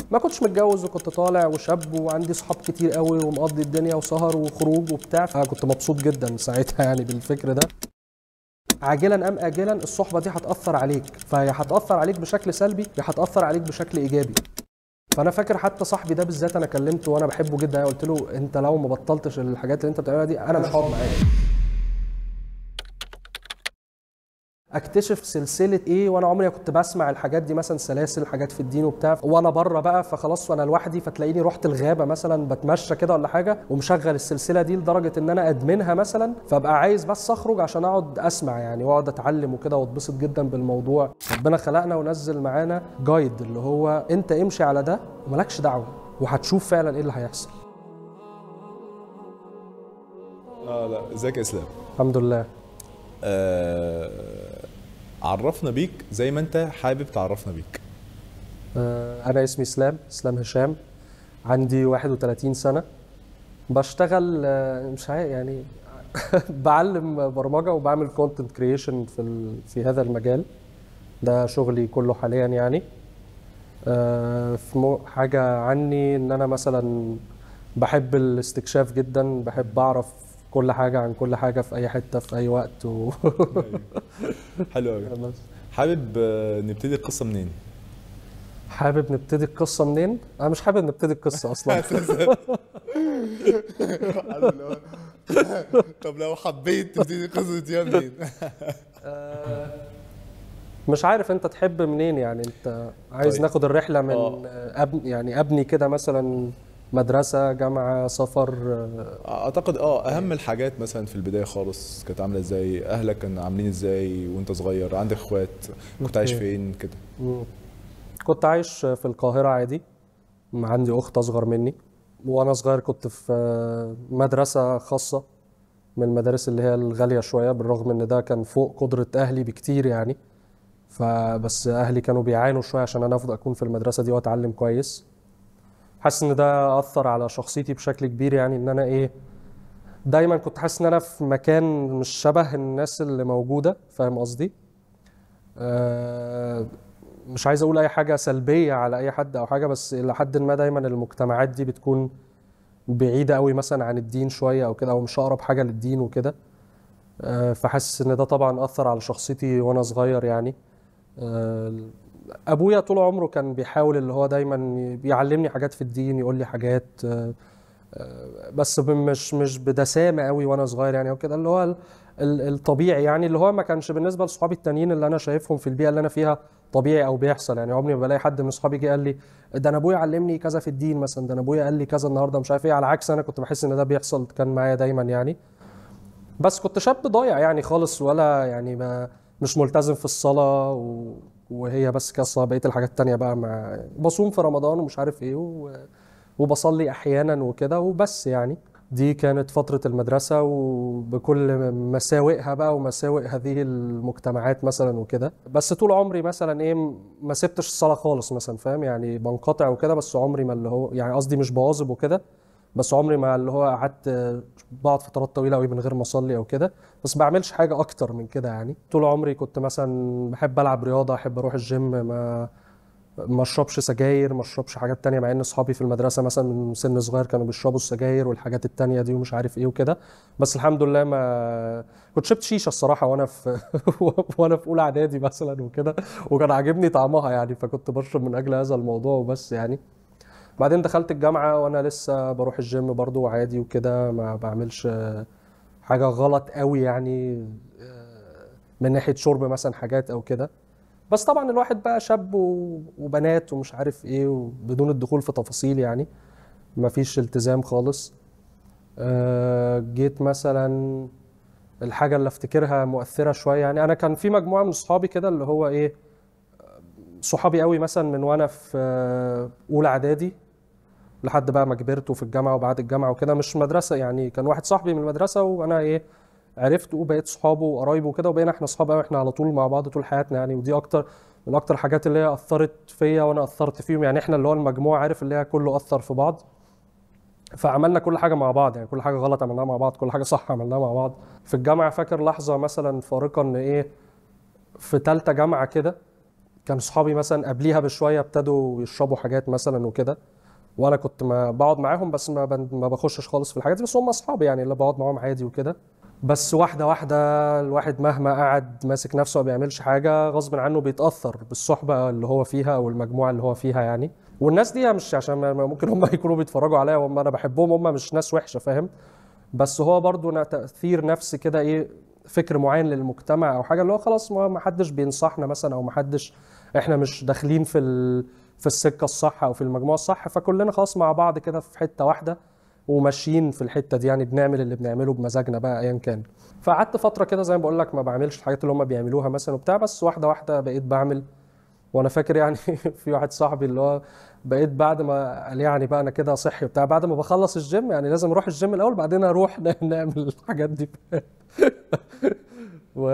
ما كنتش متجوز وكنت طالع وشاب وعندي صحاب كتير قوي ومقضي الدنيا وسهر وخروج وبتاع فكنت مبسوط جدا ساعتها يعني بالفكر ده عاجلا ام اجلا الصحبه دي هتاثر عليك فهي هتاثر عليك بشكل سلبي يا هتاثر عليك بشكل ايجابي فانا فاكر حتى صاحبي ده بالذات انا كلمته وانا بحبه جدا يعني قلت له انت لو ما بطلتش الحاجات اللي انت بتعملها دي انا مش هقعد معاك اكتشف سلسله ايه وانا عمري ما كنت بسمع الحاجات دي مثلا سلاسل حاجات في الدين وبتاع وانا بره بقى فخلاص وانا لوحدي فتلاقيني رحت الغابه مثلا بتمشى كده ولا حاجه ومشغل السلسله دي لدرجه ان انا ادمنها مثلا فابقى عايز بس اخرج عشان اقعد اسمع يعني واقعد اتعلم وكده واتبسط جدا بالموضوع ربنا خلقنا ونزل معانا جايد اللي هو انت امشي على ده وملكش دعوه وهتشوف فعلا ايه اللي هيحصل اه لا ازيك يا اسلام الحمد لله آه عرفنا بيك زي ما انت حابب تعرفنا بيك آه، أنا اسمي إسلام إسلام هشام عندي 31 سنة بشتغل آه، مش عارف يعني بعلم برمجة وبعمل كونتنت كرييشن في ال... في هذا المجال ده شغلي كله حاليا يعني آه، في مو- حاجة عني إن أنا مثلا بحب الاستكشاف جدا بحب أعرف كل حاجة عن كل حاجة في أي حتة في أي وقت و... حلو قوي حابب آه، نبتدي القصه منين حابب نبتدي القصة منين؟ أنا مش حابب نبتدي القصة أصلا طب لو حبيت تبتدي القصه دي منين مش عارف انت تحب منين يعني انت عايز طيب. ناخد الرحله من آه. أب يعني ابني كده مثلا مدرسه جامعه سفر آه، اعتقد اه اهم الحاجات مثلا في البدايه خالص كانت عامله ازاي اهلك كانوا عاملين ازاي وانت صغير عندك اخوات كنت عايش أوكي. فين كده مم. كنت عايش في القاهره عادي عندي اخت اصغر مني وانا صغير كنت في آه، مدرسه خاصه من المدارس اللي هي الغاليه شويه بالرغم ان ده كان فوق قدره اهلي بكتير يعني فبس اهلي كانوا بيعانوا شويه عشان انا افضل اكون في المدرسه دي واتعلم كويس حاسس ان ده اثر على شخصيتي بشكل كبير يعني ان انا ايه دايما كنت حاسس ان انا في مكان مش شبه الناس اللي موجوده فاهم قصدي آه مش عايز اقول اي حاجه سلبيه على اي حد او حاجه بس الى حد ما دايما المجتمعات دي بتكون بعيده قوي مثلا عن الدين شويه او كده او مش اقرب حاجه للدين وكده آه فحاسس ان ده طبعا اثر على شخصيتي وانا صغير يعني آه، ابويا طول عمره كان بيحاول اللي هو دايما بيعلمني حاجات في الدين يقول لي حاجات آه، آه، بس ب- مش مش بدسامه قوي وانا صغير يعني او كده اللي هو ال- ال- الطبيعي يعني اللي هو ما كانش بالنسبه لصحابي التانيين اللي انا شايفهم في البيئه اللي انا فيها طبيعي او بيحصل يعني عمري ما بلاقي حد من صحابي جه قال لي ده انا ابويا علمني كذا في الدين مثلا ده انا ابويا قال لي كذا النهارده مش عارف ايه على عكس انا كنت بحس ان ده بيحصل كان معايا دايما يعني بس كنت شاب ضايع يعني خالص ولا يعني ما مش ملتزم في الصلاة و... وهي بس كده الصلاة بقية الحاجات التانية بقى مع بصوم في رمضان ومش عارف ايه و... وبصلي أحيانا وكده وبس يعني دي كانت فترة المدرسة وبكل مساوئها بقى ومساوئ هذه المجتمعات مثلا وكده بس طول عمري مثلا ايه ما سبتش الصلاة خالص مثلا فاهم يعني بنقطع وكده بس عمري ما اللي هو يعني قصدي مش بواظب وكده بس عمري ما اللي هو قعدت بقعد فترات طويله قوي من غير ما اصلي او كده بس ما بعملش حاجه اكتر من كده يعني طول عمري كنت مثلا بحب العب رياضه احب اروح الجيم ما ما اشربش سجاير ما اشربش حاجات تانية مع ان اصحابي في المدرسه مثلا من سن صغير كانوا بيشربوا السجاير والحاجات التانية دي ومش عارف ايه وكده بس الحمد لله ما كنت شربت شيشه الصراحه وانا في وانا في اولى اعدادي مثلا وكده وكان عاجبني طعمها يعني فكنت بشرب من اجل هذا الموضوع وبس يعني بعدين دخلت الجامعة وأنا لسه بروح الجيم برضو عادي وكده ما بعملش آه، حاجة غلط قوي يعني آه، من ناحية شرب مثلا حاجات أو كده بس طبعا الواحد بقى شاب و- وبنات ومش عارف إيه وبدون الدخول في تفاصيل يعني مفيش التزام خالص آه، جيت مثلا الحاجة اللي افتكرها مؤثرة شوية يعني أنا كان في مجموعة من صحابي كده اللي هو إيه صحابي قوي مثلا من وأنا في آه، أولى إعدادي لحد بقى ما كبرت وفي الجامعه وبعد الجامعه وكده مش مدرسه يعني كان واحد صاحبي من المدرسه وانا ايه عرفته وبقيت صحابه وقرايبه وكده وبقينا احنا صحاب قوي احنا على طول مع بعض طول حياتنا يعني ودي اكتر من اكتر الحاجات اللي هي اثرت فيا وانا اثرت فيهم يعني احنا اللي هو المجموعه عارف اللي هي كله اثر في بعض فعملنا كل حاجه مع بعض يعني كل حاجه غلط عملناها مع بعض كل حاجه صح عملناها مع بعض في الجامعه فاكر لحظه مثلا فارقه ان ايه في ثالثه جامعه كده كان صحابي مثلا قبليها بشويه ابتدوا يشربوا حاجات مثلا وكده وانا كنت ما بقعد معاهم بس ما بن- ما بخشش خالص في الحاجات دي بس هم اصحابي يعني اللي بقعد معاهم عادي وكده بس واحده واحده الواحد مهما قعد ماسك نفسه ما بيعملش حاجه غصب عنه بيتاثر بالصحبه اللي هو فيها او المجموعه اللي هو فيها يعني والناس دي مش عشان ما- ما- ممكن هم يكونوا بيتفرجوا عليا وهم انا بحبهم هم مش ناس وحشه فاهم بس هو برضو نا- تاثير نفسي كده ايه فكر معين للمجتمع او حاجه اللي هو خلاص ما ما حدش بينصحنا مثلا او ما حدش احنا مش داخلين في ال... في السكه الصح او في المجموعه الصح فكلنا خلاص مع بعض كده في حته واحده وماشيين في الحته دي يعني بنعمل اللي بنعمله بمزاجنا بقى ايا كان فقعدت فتره كده زي ما بقول لك ما بعملش الحاجات اللي هم بيعملوها مثلا وبتاع بس واحده واحده بقيت بعمل وانا فاكر يعني في واحد صاحبي اللي هو بقيت بعد ما قال يعني بقى انا كده صحي وبتاع بعد ما بخلص الجيم يعني لازم اروح الجيم الاول بعدين اروح نعمل الحاجات دي و...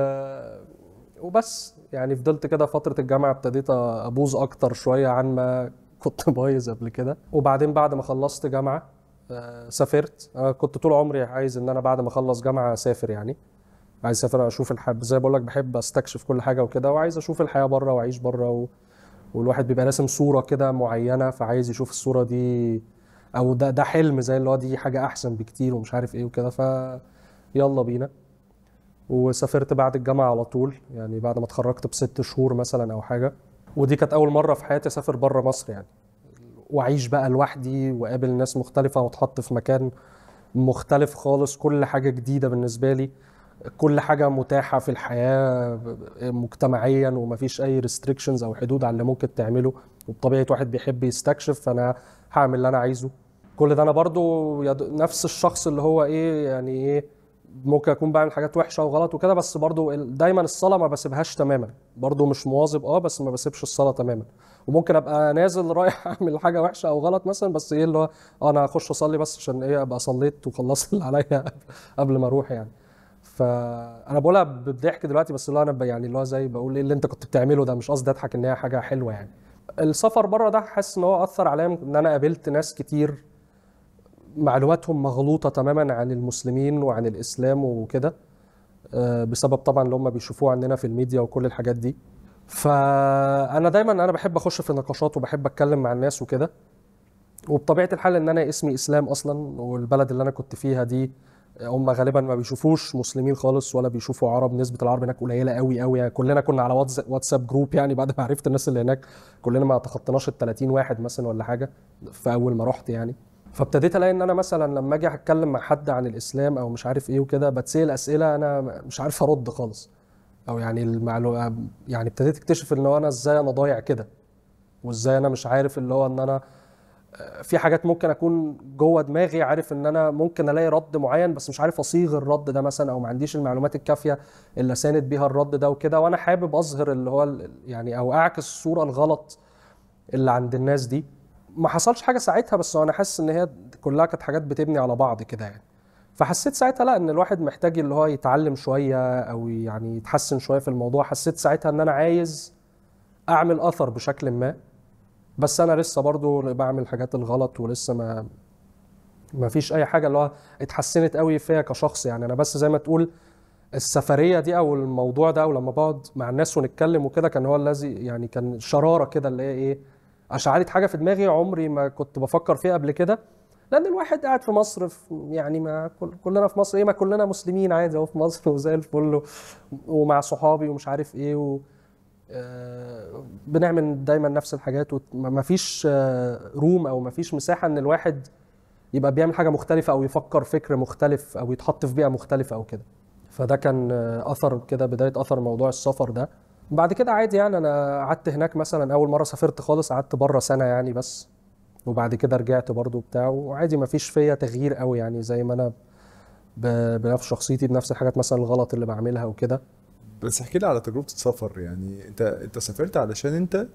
وبس يعني فضلت كده فترة الجامعة ابتديت أبوظ أكتر شوية عن ما كنت بايظ قبل كده وبعدين بعد ما خلصت جامعة آه، سافرت أنا كنت طول عمري عايز إن أنا بعد ما أخلص جامعة أسافر يعني عايز أسافر أشوف الحياة زي ما بقول لك بحب أستكشف كل حاجة وكده وعايز أشوف الحياة بره وأعيش بره و... والواحد بيبقى راسم صورة كده معينة فعايز يشوف الصورة دي أو ده ده حلم زي اللي هو دي حاجة أحسن بكتير ومش عارف إيه وكده ف يلا بينا وسافرت بعد الجامعة على طول يعني بعد ما اتخرجت بست شهور مثلا أو حاجة ودي كانت أول مرة في حياتي أسافر بره مصر يعني وأعيش بقى لوحدي وأقابل ناس مختلفة وأتحط في مكان مختلف خالص كل حاجة جديدة بالنسبة لي كل حاجة متاحة في الحياة مجتمعيا ومفيش أي restrictions أو حدود على اللي ممكن تعمله وبطبيعة واحد بيحب يستكشف فأنا هعمل اللي أنا عايزه كل ده أنا برضو يد- نفس الشخص اللي هو إيه يعني إيه ممكن اكون بعمل حاجات وحشه وغلط وكده بس برضو ال- دايما الصلاه ما بسيبهاش تماما برضو مش مواظب اه بس ما بسيبش الصلاه تماما وممكن ابقى نازل رايح اعمل حاجه وحشه او غلط مثلا بس ايه اللي هو آه انا هخش اصلي بس عشان ايه ابقى صليت وخلصت اللي عليا قبل ما اروح يعني فانا بقولها بضحك دلوقتي بس اللي هو انا ب- يعني اللي هو زي بقول ايه اللي انت كنت بتعمله ده مش قصدي اضحك ان هي حاجه حلوه يعني السفر بره ده حاسس ان هو اثر عليا ان انا قابلت ناس كتير معلوماتهم مغلوطه تماما عن المسلمين وعن الاسلام وكده آه، بسبب طبعا اللي هم بيشوفوه عندنا في الميديا وكل الحاجات دي فانا دايما انا بحب اخش في نقاشات وبحب اتكلم مع الناس وكده وبطبيعه الحال ان انا اسمي اسلام اصلا والبلد اللي انا كنت فيها دي هم غالبا ما بيشوفوش مسلمين خالص ولا بيشوفوا عرب نسبه العرب هناك قليله قوي قوي يعني كلنا كنا على واتس- واتساب جروب يعني بعد ما عرفت الناس اللي هناك كلنا ما تخطيناش ال 30 واحد مثلا ولا حاجه في اول ما رحت يعني فابتديت الاقي ان انا مثلا لما اجي اتكلم مع حد عن الاسلام او مش عارف ايه وكده بتسال اسئله انا مش عارف ارد خالص او يعني المعلومه يعني ابتديت اكتشف ان هو انا ازاي انا ضايع كده وازاي انا مش عارف اللي هو ان انا في حاجات ممكن اكون جوه دماغي عارف ان انا ممكن الاقي رد معين بس مش عارف اصيغ الرد ده مثلا او ما عنديش المعلومات الكافيه اللي اساند بيها الرد ده وكده وانا حابب اظهر اللي هو ال- يعني او اعكس الصوره الغلط اللي عند الناس دي ما حصلش حاجه ساعتها بس انا حاسس ان هي كلها كانت حاجات بتبني على بعض كده يعني فحسيت ساعتها لا ان الواحد محتاج اللي هو يتعلم شويه او يعني يتحسن شويه في الموضوع حسيت ساعتها ان انا عايز اعمل اثر بشكل ما بس انا لسه برضو بعمل الحاجات الغلط ولسه ما ما فيش اي حاجه اللي هو اتحسنت قوي فيا كشخص يعني انا بس زي ما تقول السفريه دي او الموضوع ده ولما بقعد مع الناس ونتكلم وكده كان هو الذي يعني كان شراره كده اللي هي ايه اشعلت حاجه في دماغي عمري ما كنت بفكر فيها قبل كده لان الواحد قاعد في مصر في يعني ما كل كلنا في مصر ايه ما كلنا مسلمين عادي اهو في مصر وزي الفل و- ومع صحابي ومش عارف ايه و آه، بنعمل دايما نفس الحاجات وما فيش روم او ما فيش مساحه ان الواحد يبقى بيعمل حاجه مختلفه او يفكر فكر مختلف او يتحط في بيئه مختلفه او كده فده كان آه، اثر كده بدايه اثر موضوع السفر ده بعد كده عادي يعني انا قعدت هناك مثلا اول مره سافرت خالص قعدت بره سنه يعني بس وبعد كده رجعت برضو بتاع وعادي ما فيش فيا تغيير قوي يعني زي ما انا ب- بنفس شخصيتي بنفس الحاجات مثلا الغلط اللي بعملها وكده بس احكي لي على تجربه السفر يعني انت انت سافرت علشان انت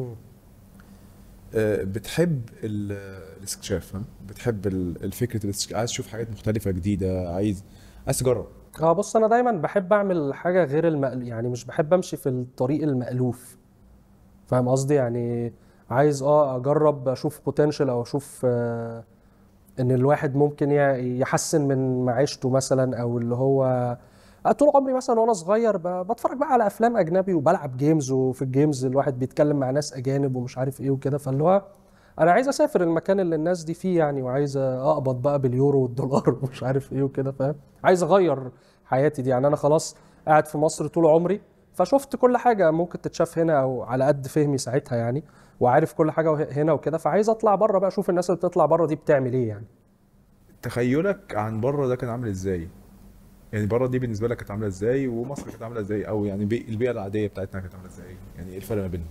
آه، بتحب ال- الاستكشاف ها بتحب ال- الفكره الاستكشاف عايز تشوف حاجات مختلفه جديده عايز عايز تجرب اه بص انا دايما بحب اعمل حاجه غير المألوف يعني مش بحب امشي في الطريق المألوف فاهم قصدي يعني عايز اه اجرب اشوف بوتنشال او اشوف آه ان الواحد ممكن يع- يحسن من معيشته مثلا او اللي هو طول عمري مثلا وانا صغير ب- بتفرج بقى على افلام اجنبي وبلعب جيمز وفي الجيمز الواحد بيتكلم مع ناس اجانب ومش عارف ايه وكده فاللي هو انا عايز اسافر المكان اللي الناس دي فيه يعني وعايز اقبض بقى باليورو والدولار ومش عارف ايه وكده فاهم عايز اغير حياتي دي يعني انا خلاص قاعد في مصر طول عمري فشفت كل حاجه ممكن تتشاف هنا او على قد فهمي ساعتها يعني وعارف كل حاجه وه- هنا وكده فعايز اطلع بره بقى اشوف الناس اللي بتطلع بره دي بتعمل ايه يعني تخيلك عن بره ده كان عامل ازاي يعني بره دي بالنسبه لك كانت عامله ازاي ومصر كانت عامله ازاي او يعني بي- البيئه العاديه بتاعتنا كانت عامله ازاي يعني ايه الفرق ما بينهم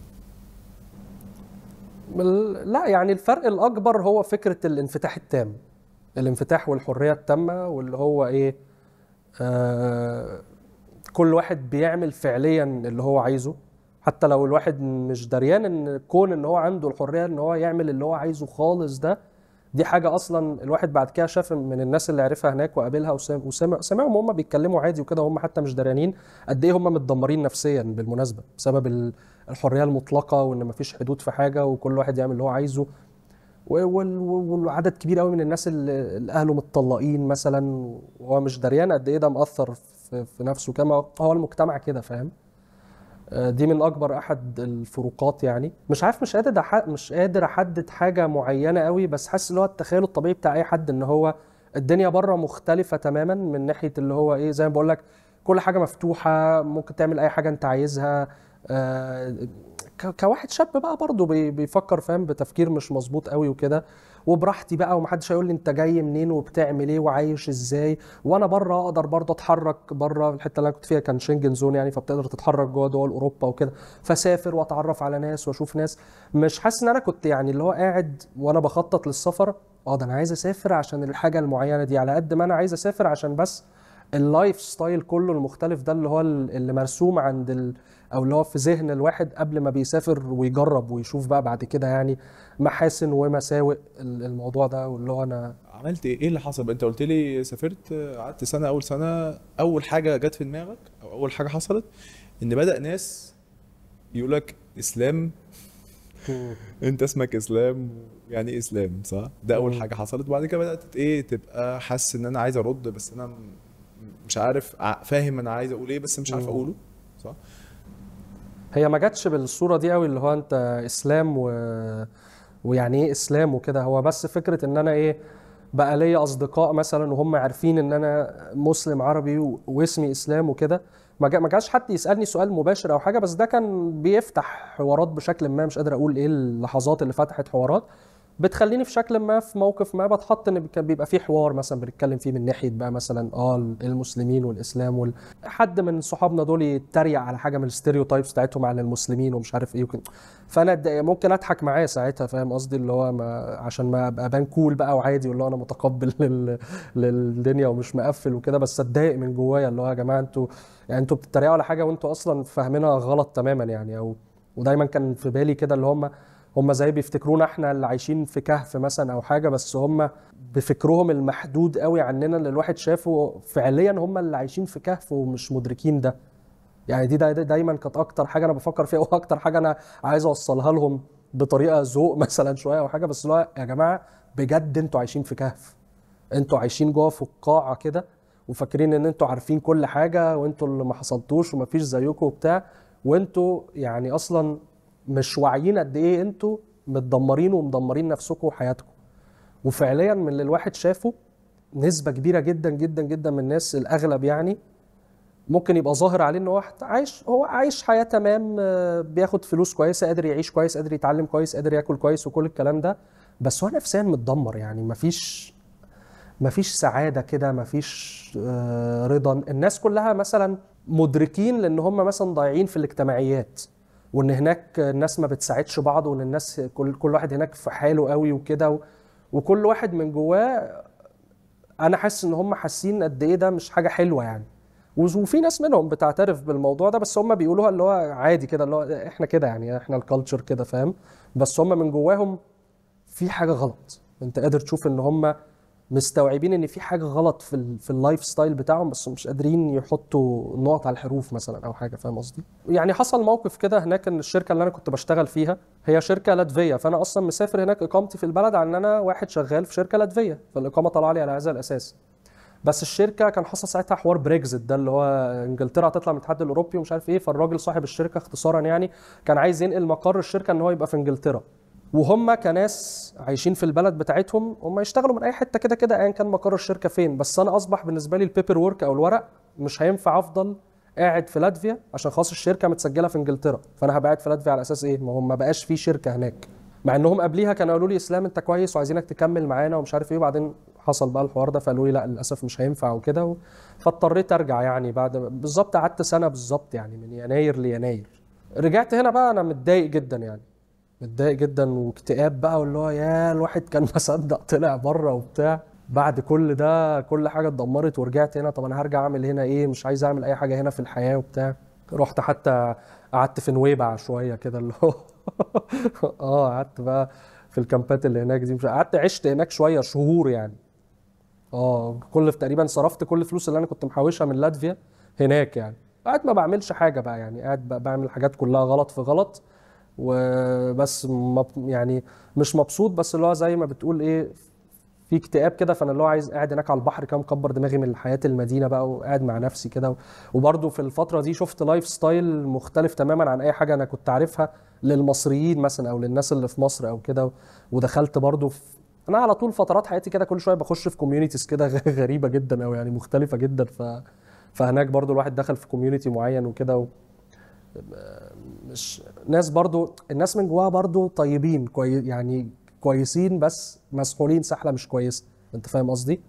ال- لا يعني الفرق الأكبر هو فكرة الانفتاح التام الانفتاح والحرية التامة واللي هو إيه آه كل واحد بيعمل فعليا اللي هو عايزه حتى لو الواحد مش دريان ان كون ان هو عنده الحرية ان هو يعمل اللي هو عايزه خالص ده دي حاجة أصلا الواحد بعد كده شاف من الناس اللي عرفها هناك وقابلها وسام- وسمع سمعهم هم بيتكلموا عادي وكده هم حتى مش دريانين قد إيه هم متدمرين نفسيا بالمناسبة بسبب ال- الحرية المطلقة وإن مفيش حدود في حاجة وكل واحد يعمل اللي هو عايزه و- وال- والعدد كبير قوي من الناس اللي اللي أهله متطلقين مثلا وهو مش دريان قد إيه ده مأثر في في نفسه كما هو المجتمع كده فاهم آه، دي من اكبر احد الفروقات يعني مش عارف مش قادر أح- مش قادر احدد حاجه معينه قوي بس حاسس اللي هو التخيل الطبيعي بتاع اي حد ان هو الدنيا بره مختلفه تماما من ناحيه اللي هو ايه زي ما بقول لك كل حاجه مفتوحه ممكن تعمل اي حاجه انت عايزها آه، ك- كواحد شاب بقى برضه بي- بيفكر فاهم بتفكير مش مظبوط قوي وكده وبراحتي بقى ومحدش هيقول لي انت جاي منين وبتعمل ايه وعايش ازاي وانا بره اقدر برضه اتحرك بره الحته اللي انا كنت فيها كان شنجن زون يعني فبتقدر تتحرك جوه دول اوروبا وكده فسافر واتعرف على ناس واشوف ناس مش حاسس ان انا كنت يعني اللي هو قاعد وانا بخطط للسفر اه ده انا عايز اسافر عشان الحاجه المعينه دي على قد ما انا عايز اسافر عشان بس اللايف ستايل كله المختلف ده اللي هو ال- اللي مرسوم عند ال... او اللي هو في ذهن الواحد قبل ما بيسافر ويجرب ويشوف بقى بعد كده يعني محاسن ومساوئ ال- الموضوع ده واللي هو انا عملت ايه ايه اللي حصل انت قلت لي سافرت قعدت سنه اول سنه اول حاجه جت في دماغك او اول حاجه حصلت ان بدا ناس يقول لك اسلام انت اسمك اسلام يعني ايه اسلام صح ده اول مم. حاجه حصلت وبعد كده بدات ايه تبقى حاسس ان انا عايز ارد بس انا م- مش عارف ع- فاهم انا عايز اقول ايه بس مش عارف مم. اقوله صح هي ما جاتش بالصوره دي قوي اللي هو انت اسلام و... ويعني ايه اسلام وكده هو بس فكره ان انا ايه بقى ليا اصدقاء مثلا وهم عارفين ان انا مسلم عربي و... واسمي اسلام وكده ما جا- ما جاش حد يسالني سؤال مباشر او حاجه بس ده كان بيفتح حوارات بشكل ما مش قادر اقول ايه اللحظات اللي فتحت حوارات بتخليني في شكل ما في موقف ما بتحط ان كان بيبقى فيه حوار مثلا بنتكلم فيه من ناحيه بقى مثلا اه المسلمين والاسلام وال... حد من صحابنا دول يتريق على حاجه من الستيريوتايبس بتاعتهم عن المسلمين ومش عارف ايه وكده فانا د- ممكن اضحك معاه ساعتها فاهم قصدي اللي هو ما عشان ما ابقى بان كول بقى وعادي واللي هو انا متقبل لل... للدنيا ومش مقفل وكده بس اتضايق من جوايا اللي هو يا جماعه انتوا يعني انتوا بتتريقوا على حاجه وانتوا اصلا فاهمينها غلط تماما يعني او ودايما كان في بالي كده اللي هم هم زي بيفتكرونا احنا اللي عايشين في كهف مثلا او حاجه بس هم بفكرهم المحدود قوي عننا اللي الواحد شافه فعليا هم اللي عايشين في كهف ومش مدركين ده يعني دي دا دا دايما كانت اكتر حاجه انا بفكر فيها واكتر حاجه انا عايز اوصلها لهم بطريقه ذوق مثلا شويه او حاجه بس اللي هو يا جماعه بجد انتوا عايشين في كهف انتوا عايشين جوه فقاعه كده وفاكرين ان انتوا عارفين كل حاجه وانتوا اللي ما حصلتوش ومفيش زيكم وبتاع وانتوا يعني اصلا مش واعيين قد ايه انتوا متدمرين ومدمرين نفسكم وحياتكم وفعليا من اللي الواحد شافه نسبة كبيرة جدا جدا جدا من الناس الأغلب يعني ممكن يبقى ظاهر عليه ان هو عايش هو عايش حياة تمام آه، بياخد فلوس كويسة قادر يعيش كويس قادر يتعلم كويس قادر ياكل كويس وكل الكلام ده بس هو نفسيا متدمر يعني مفيش مفيش سعادة كده مفيش آه، رضا الناس كلها مثلا مدركين لان هم مثلا ضايعين في الاجتماعيات وان هناك الناس ما بتساعدش بعض وان الناس كل كل واحد هناك في حاله قوي وكده و- وكل واحد من جواه انا حاسس ان هم حاسين قد ايه ده مش حاجه حلوه يعني وز- وفي ناس منهم بتعترف بالموضوع ده بس هم بيقولوها اللي هو عادي كده اللي هو احنا كده يعني احنا الكالتشر كده فاهم بس هم من جواهم في حاجه غلط انت قادر تشوف ان هم مستوعبين ان في حاجه غلط في ال في اللايف ستايل بتاعهم بس مش قادرين يحطوا نقط على الحروف مثلا او حاجه فاهم قصدي يعني حصل موقف كده هناك ان الشركه اللي انا كنت بشتغل فيها هي شركه لاتفيه فانا اصلا مسافر هناك اقامتي في البلد عن ان انا واحد شغال في شركه لاتفيه فالاقامه طالعه لي على هذا الاساس بس الشركه كان حصل ساعتها حوار بريكزت ده اللي هو انجلترا هتطلع من الاتحاد الاوروبي ومش عارف ايه فالراجل صاحب الشركه اختصارا يعني كان عايز ينقل مقر الشركه ان هو يبقى في انجلترا وهم كناس عايشين في البلد بتاعتهم هم يشتغلوا من اي حته كده كده ايا كان مقر الشركه فين بس انا اصبح بالنسبه لي البيبر ورك او الورق مش هينفع افضل قاعد في لاتفيا عشان خلاص الشركه متسجله في انجلترا فانا هبقى قاعد في لاتفيا على اساس ايه ما هو ما بقاش في شركه هناك مع انهم قبليها كانوا قالوا لي اسلام انت كويس وعايزينك تكمل معانا ومش عارف ايه وبعدين حصل بقى الحوار ده فقالوا لي لا للاسف مش هينفع وكده و... فاضطريت ارجع يعني بعد بالظبط قعدت سنه بالظبط يعني من يناير ليناير رجعت هنا بقى انا متضايق جدا يعني متضايق جدا واكتئاب بقى واللي هو يا الواحد كان مصدق طلع بره وبتاع بعد كل ده كل حاجه اتدمرت ورجعت هنا طب انا هرجع اعمل هنا ايه مش عايز اعمل اي حاجه هنا في الحياه وبتاع رحت حتى قعدت في نويبع شويه كده اللي هو اه قعدت بقى في الكامبات اللي هناك دي مش قعدت عشت هناك شويه شهور يعني اه كل تقريبا صرفت كل الفلوس اللي انا كنت محوشها من لاتفيا هناك يعني قاعد ما بعملش حاجه بقى يعني قاعد بقى بعمل حاجات كلها غلط في غلط وبس مب... يعني مش مبسوط بس اللي هو زي ما بتقول ايه في اكتئاب كده فانا اللي هو عايز قاعد هناك على البحر كده مكبر دماغي من حياه المدينه بقى وقاعد مع نفسي كده وبرده في الفتره دي شفت لايف ستايل مختلف تماما عن اي حاجه انا كنت عارفها للمصريين مثلا او للناس اللي في مصر او كده ودخلت برده في انا على طول فترات حياتي كده كل شويه بخش في كوميونيتيز كده غريبه جدا او يعني مختلفه جدا ف فهناك برضو الواحد دخل في كوميونتي معين وكده و... مش ناس برضو الناس من جواها برضو طيبين كوي... يعني كويسين بس مسحولين سحله مش كويسه انت فاهم قصدي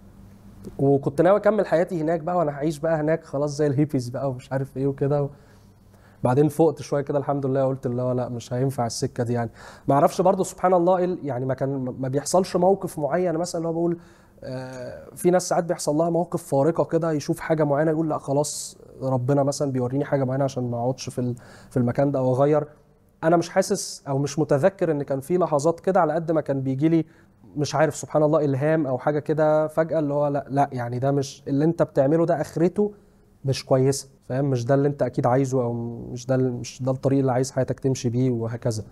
وكنت ناوي اكمل حياتي هناك بقى وانا هعيش بقى هناك خلاص زي الهيبيز بقى ومش عارف ايه وكده و... بعدين فقت شويه كده الحمد لله قلت اللي هو لا مش هينفع السكه دي يعني ما اعرفش برضو سبحان الله إيه يعني ما كان ما بيحصلش موقف معين مثلا اللي هو بقول آه في ناس ساعات بيحصل لها مواقف فارقه كده يشوف حاجه معينه يقول لا خلاص ربنا مثلا بيوريني حاجه معينه عشان ما اقعدش في في المكان ده او اغير انا مش حاسس او مش متذكر ان كان في لحظات كده على قد ما كان بيجي لي مش عارف سبحان الله الهام او حاجه كده فجاه اللي هو لا لا يعني ده مش اللي انت بتعمله ده اخرته مش كويسه فاهم مش ده اللي انت اكيد عايزه او مش ده مش ده الطريق اللي عايز حياتك تمشي بيه وهكذا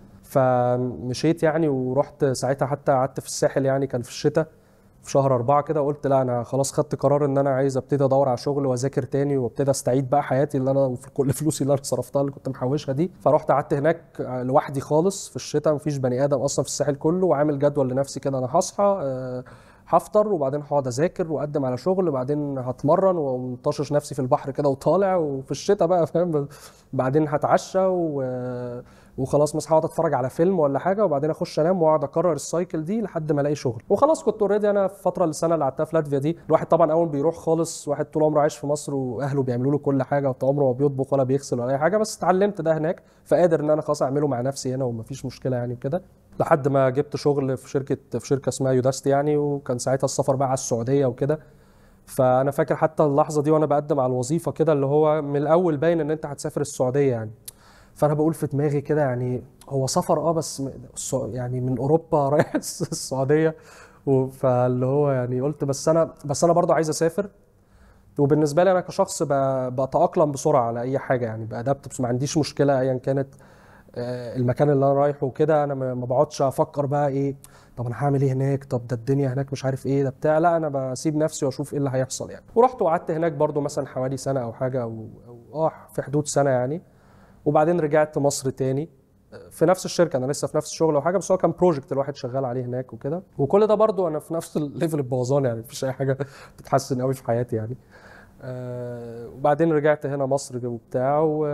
فمشيت يعني ورحت ساعتها حتى قعدت في الساحل يعني كان في الشتاء في شهر أربعة كده قلت لا أنا خلاص خدت قرار إن أنا عايز أبتدي أدور على شغل وأذاكر تاني وأبتدي أستعيد بقى حياتي اللي أنا في كل فلوسي اللي أنا صرفتها اللي كنت محوشها دي فرحت قعدت هناك لوحدي خالص في الشتاء مفيش بني آدم أصلا في الساحل كله وعامل جدول لنفسي كده أنا هصحى أه هفطر وبعدين هقعد اذاكر واقدم على شغل وبعدين هتمرن ومطشش نفسي في البحر كده وطالع وفي الشتاء بقى فاهم بعدين هتعشى و... وخلاص مثلا هقعد اتفرج على فيلم ولا حاجه وبعدين اخش انام واقعد اكرر السايكل دي لحد ما الاقي شغل وخلاص كنت اوريدي انا في الفتره السنه اللي قعدتها في لاتفيا دي الواحد طبعا اول بيروح خالص واحد طول عمره عايش في مصر واهله بيعملوا له كل حاجه وطول عمره ما بيطبخ ولا بيغسل ولا اي حاجه بس اتعلمت ده هناك فقادر ان انا خلاص اعمله مع نفسي هنا ومفيش مشكله يعني وكده لحد ما جبت شغل في شركه في شركه اسمها يوداستي يعني وكان ساعتها السفر بقى على السعوديه وكده فانا فاكر حتى اللحظه دي وانا بقدم على الوظيفه كده اللي هو من الاول باين ان انت هتسافر السعوديه يعني فانا بقول في دماغي كده يعني هو سفر اه بس يعني من اوروبا رايح السعوديه فاللي هو يعني قلت بس انا بس انا برضه عايز اسافر وبالنسبه لي انا كشخص بتاقلم بسرعه على اي حاجه يعني بادبت ما عنديش مشكله ايا كانت المكان اللي انا رايحه وكده انا ما بقعدش افكر بقى ايه طب انا هعمل ايه هناك طب ده الدنيا هناك مش عارف ايه ده بتاع لا انا بسيب نفسي واشوف ايه اللي هيحصل يعني ورحت وقعدت هناك برضو مثلا حوالي سنه او حاجه او, أو اه في حدود سنه يعني وبعدين رجعت مصر تاني في نفس الشركه انا لسه في نفس الشغل او حاجه بس هو كان بروجكت الواحد شغال عليه هناك وكده وكل ده برضو انا في نفس الليفل البوظان يعني مفيش اي حاجه بتتحسن قوي في حياتي يعني آه وبعدين رجعت هنا مصر وبتاع و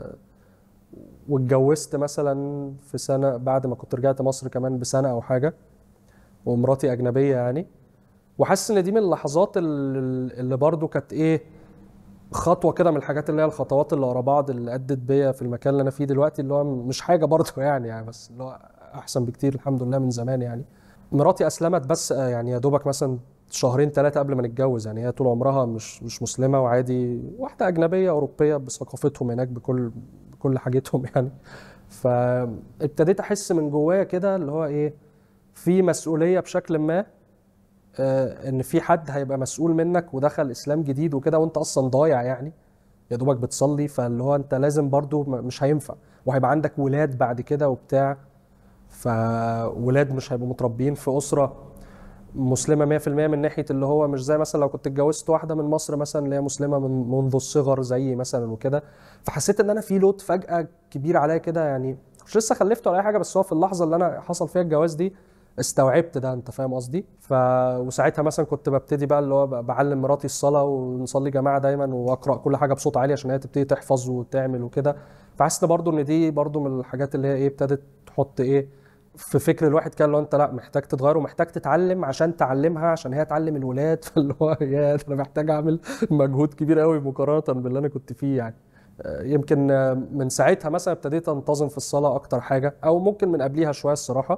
واتجوزت مثلا في سنه بعد ما كنت رجعت مصر كمان بسنه او حاجه ومراتي اجنبيه يعني وحاسس ان دي من اللحظات اللي اللي برضو كانت ايه خطوه كده من الحاجات اللي هي الخطوات اللي ورا بعض اللي ادت بيا في المكان اللي انا فيه دلوقتي اللي هو مش حاجه برضو يعني, يعني بس اللي هو احسن بكتير الحمد لله من زمان يعني مراتي اسلمت بس يعني يا دوبك مثلا شهرين ثلاثه قبل ما نتجوز يعني هي طول عمرها مش مش مسلمه وعادي واحده اجنبيه اوروبيه بثقافتهم هناك بكل بكل حاجتهم يعني فابتديت احس من جوايا كده اللي هو ايه في مسؤوليه بشكل ما آه ان في حد هيبقى مسؤول منك ودخل اسلام جديد وكده وانت اصلا ضايع يعني يا دوبك بتصلي فاللي هو انت لازم برضو مش هينفع وهيبقى عندك ولاد بعد كده وبتاع فولاد مش هيبقوا متربيين في اسره مسلمه 100% من ناحيه اللي هو مش زي مثلا لو كنت اتجوزت واحده من مصر مثلا اللي هي مسلمه من منذ الصغر زيي مثلا وكده فحسيت ان انا في لود فجاه كبير عليا كده يعني مش لسه خلفت ولا اي حاجه بس هو في اللحظه اللي انا حصل فيها الجواز دي استوعبت ده انت فاهم قصدي ف وساعتها مثلا كنت ببتدي بقى اللي هو ب- بعلم مراتي الصلاه ونصلي جماعه دايما واقرا كل حاجه بصوت عالي عشان هي تبتدي تحفظ وتعمل وكده فحسيت برضو ان دي برضو من الحاجات اللي هي ايه ابتدت تحط ايه في فكر الواحد كان اللي هو انت لا محتاج تتغير ومحتاج تتعلم عشان تعلمها عشان هي تعلم الولاد فاللي هو يا ده انا محتاج اعمل مجهود كبير قوي مقارنه باللي انا كنت فيه يعني آه، يمكن آه، من ساعتها مثلا ابتديت انتظم في الصلاه اكتر حاجه او ممكن من قبليها شويه الصراحه